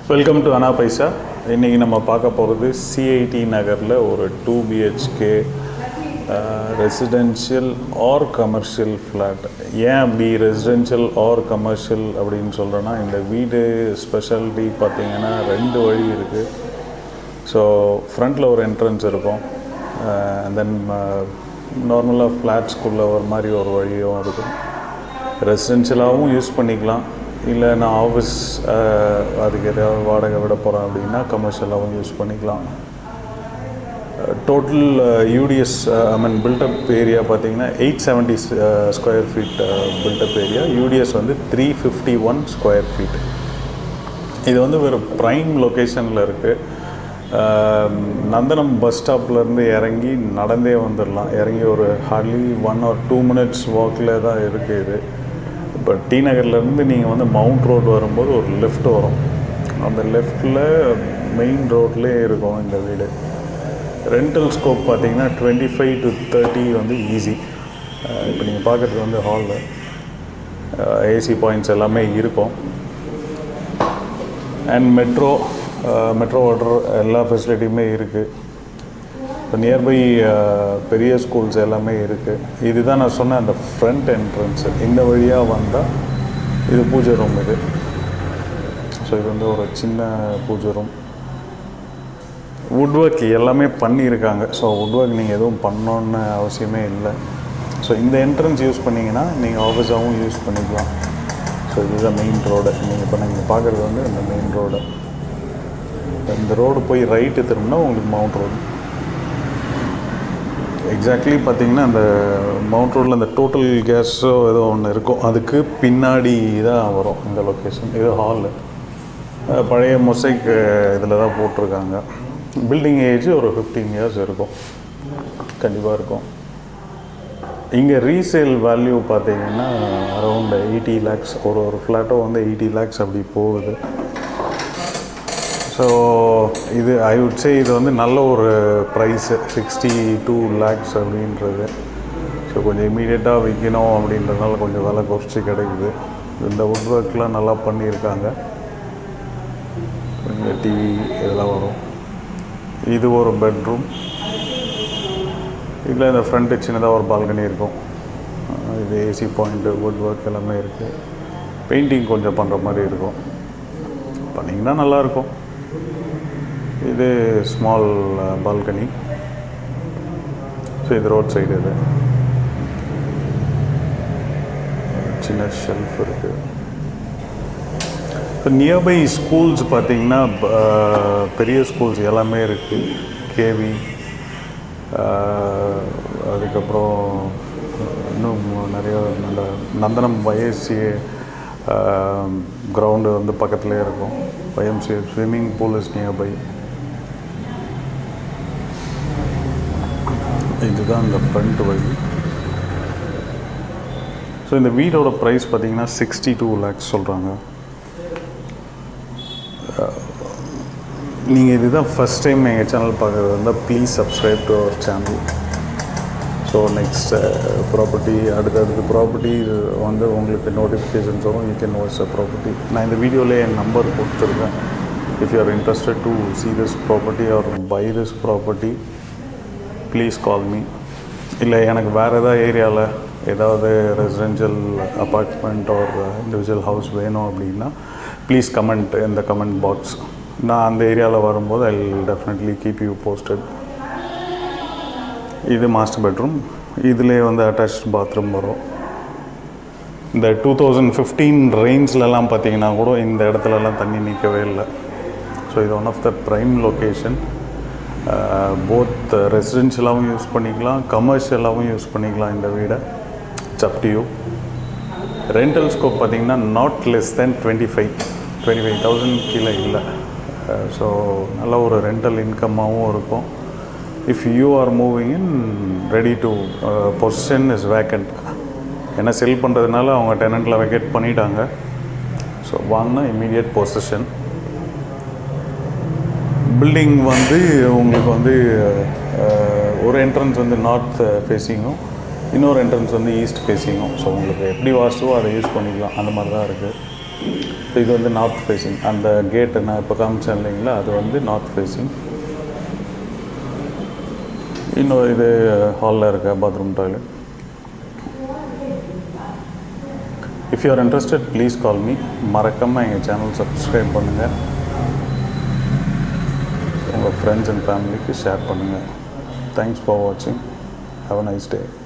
welcome to அனா பைசா இன்றைக்கி நம்ம பார்க்க போகிறது சிஐடி நகரில் ஒரு two BHK residential or commercial flat ஏன் அப்படி ரெசிடென்ஷியல் ஆர் கமர்ஷியல் அப்படின்னு சொல்கிறேன்னா இந்த வீடு ஸ்பெஷாலிட்டி பார்த்தீங்கன்னா ரெண்டு வழி இருக்குது ஸோ ஃப்ரண்ட்டில் ஒரு என்ட்ரன்ஸ் இருக்கும் அண்ட் தென் நார்மலாக ஃப்ளாட்ஸ்குள்ளே ஒரு மாதிரி ஒரு வழியும் இருக்கும் ரெசிடென்ஷியலாகவும் யூஸ் பண்ணிக்கலாம் இல்லை நான் ஆஃபீஸ் அதுக்கு ஏதாவது வாடகை விட போகிறேன் அப்படின்னா கமர்ஷியலாகவும் யூஸ் பண்ணிக்கலாம் total UDS I mean built up area பார்த்தீங்கன்னா eight seventy square feet built up area UDS வந்து three fifty one square feet இது வந்து ஒரு ப்ரைம் லொக்கேஷனில் இருக்குது நந்தனம் பஸ் ஸ்டாப்லேருந்து இறங்கி நடந்தே வந்துடலாம் இறங்கி ஒரு hardly one or two minutes வாக்கில் தான் இருக்குது இது இப்போ டி நகர்லேருந்து நீங்கள் வந்து மவுண்ட் ரோடு வரும்போது ஒரு லெஃப்ட் வரும் அந்த லெஃப்டில் மெயின் ரோட்லேயே இருக்கும் இந்த வீடு ரெண்டல் ஸ்கோப் பார்த்தீங்கன்னா டுவெண்ட்டி ஃபைவ் டு தேர்ட்டி வந்து ஈஸி இப்போ நீங்கள் பார்க்குறது வந்து ஹாலில் ஏசி பாயிண்ட்ஸ் எல்லாமே இருக்கும் அண்ட் மெட்ரோ மெட்ரோ வாட்டர் எல்லா ஃபெசிலிட்டியுமே இருக்குது இப்போ நியர்பை பெரிய ஸ்கூல்ஸ் எல்லாமே இருக்குது இதுதான் நான் சொன்ன அந்த ஃப்ரண்ட் என்ட்ரன்ஸு இந்த வழியாக வந்தால் இது பூஜை ரூம் இது ஸோ இது வந்து ஒரு சின்ன பூஜை ரூம் வுட் ஒர்க் எல்லாமே பண்ணியிருக்காங்க ஸோ வுட் ஒர்க் நீங்கள் எதுவும் பண்ணணுன்னு அவசியமே இல்லை ஸோ இந்த என்ட்ரன்ஸ் யூஸ் பண்ணிங்கன்னா நீங்கள் ஆஃபீஸாகவும் யூஸ் பண்ணிக்கலாம் ஸோ இதுதான் மெயின் ரோடு நீங்கள் இப்போ நீங்கள் பார்க்குறது வந்து இந்த மெயின் ரோடு இந்த ரோடு போய் ரைட்டு திரும்பினா உங்களுக்கு மவுண்ட் ரோடு எக்ஸாக்ட்லி பார்த்தீங்கன்னா அந்த மவுண்ட் ரோட்டில் அந்த டோட்டல் கேஸோ ஏதோ ஒன்று இருக்கும் அதுக்கு பின்னாடி தான் வரும் இந்த லொக்கேஷன் இது ஹாலு பழைய மொசைக் இதில் தான் போட்டிருக்காங்க பில்டிங் ஏஜ் ஒரு ஃபிஃப்டீன் இயர்ஸ் இருக்கும் கண்டிப்பாக இருக்கும் இங்கே ரீசேல் வேல்யூ பார்த்தீங்கன்னா அரௌண்ட் எயிட்டி லேக்ஸ் ஒரு ஒரு ஃப்ளாட்டோ வந்து எயிட்டி லேக்ஸ் அப்படி போகுது ஸோ இது ஐ உட் சே இது வந்து நல்ல ஒரு ப்ரைஸு சிக்ஸ்டி டூ லேக்ஸ் அப்படின்றது ஸோ கொஞ்சம் இமீடியட்டாக விற்கணும் அப்படின்றதுனால கொஞ்சம் விலை குறைச்சி கிடைக்குது இந்த வுட் ஒர்க்லாம் நல்லா பண்ணியிருக்காங்க இங்கே டிவி இதெல்லாம் வரும் இது ஒரு பெட்ரூம் இதில் இந்த ஃப்ரண்ட்டு சின்னதாக ஒரு பால்கனி இருக்கும் இது ஏசி பாயிண்ட்டு வுட் ஒர்க் எல்லாமே இருக்குது பெயிண்டிங் கொஞ்சம் பண்ணுற மாதிரி இருக்கும் பண்ணிங்கன்னா நல்லாயிருக்கும் இது ஸ்மால் பால்கனி ஸோ இது ரோட் சைடு இது சின்ன ஷெல்ஃப் இருக்குது இப்போ நியர்பை ஸ்கூல்ஸ் பார்த்திங்கன்னா பெரிய ஸ்கூல்ஸ் எல்லாமே இருக்குது கேவி அதுக்கப்புறம் இன்னும் நிறைய நல்ல நந்தனம் வயசி கிரவுண்டு வந்து பக்கத்துலேயே இருக்கும் YMC swimming pool is nearby இதுதான் இந்த ஃப்ரண்ட் வழி ஸோ இந்த வீடோட ப்ரைஸ் பார்த்தீங்கன்னா சிக்ஸ்டி டூ லேக்ஸ் சொல்கிறாங்க நீங்கள் இதுதான் ஃபஸ்ட் டைம் எங்கள் சேனல் பார்க்குறது இருந்தால் please subscribe to our channel so next property அடுத்தடுத்து ப்ராப்பர்ட்டி வந்து உங்களுக்கு நோட்டிஃபிகேஷன்ஸ் வரும் you can watch a property நான் இந்த வீடியோவில் என் நம்பர் கொடுத்துருக்கேன் if you are interested to see this property or buy this property please call me இல்லை எனக்கு வேறு ஏதாவது ஏரியாவில் ஏதாவது residential apartment or individual house வேணும் அப்படின்னா ப்ளீஸ் கமெண்ட் இந்த கமெண்ட் பாக்ஸ் நான் அந்த ஏரியாவில் வரும்போது I definitely keep you posted இது மாஸ்டர் பெட்ரூம் இதிலே வந்து அட்டாச் பாத்ரூம் வரும் இந்த டூ தௌசண்ட் ஃபிஃப்டீன் ரேஞ்சிலலாம் பார்த்தீங்கன்னா கூட இந்த இடத்துலலாம் தண்ணி நிற்கவே இல்லை ஸோ இது one of the prime location both ரெசிடென்ஷியலாகவும் யூஸ் பண்ணிக்கலாம் கமர்ஷியலாகவும் யூஸ் பண்ணிக்கலாம் இந்த வீடை சப்டியூ ரெண்டல் ஸ்கோப் பார்த்திங்கன்னா not less than twenty five twenty five thousand கீழே இல்லை ஸோ நல்ல ஒரு ரெண்டல் இன்கம்மாகவும் இருக்கும் if you are moving in ready to position is vacant ஏன்னா செல் பண்ணுறதுனால அவங்க டெனண்ட்டில் வெக்கேட் பண்ணிட்டாங்க ஸோ வாங்கினா இமீடியட் பொசிஷன் பில்டிங் வந்து உங்களுக்கு வந்து ஒரு என்ட்ரன்ஸ் வந்து நார்த் ஃபேஸிங்கும் இன்னொரு என்ட்ரன்ஸ் வந்து ஈஸ்ட் ஃபேஸிங்கும் ஸோ உங்களுக்கு எப்படி வாஸ்துவோ அதை யூஸ் பண்ணிக்கலாம் அந்த மாதிரி தான் இருக்குது இது வந்து நார்த் ஃபேஸிங் அந்த கேட்டு நான் இப்போ காமிச்சேன் இல்லைங்களா அது வந்து நார்த் ஃபேஸிங் இன்னும் இது ஹாலில் இருக்க bathroom toilet if you are interested please call me மறக்காமல் எங்கள் சேனல் சப்ஸ்கிரைப் பண்ணுங்கள் உங்கள் ஃப்ரெண்ட்ஸ் அண்ட் ஃபேமிலிக்கு ஷேர் பண்ணுங்கள் தேங்க்ஸ் ஃபார் வாட்சிங் ஹாவ் அ நைஸ் டே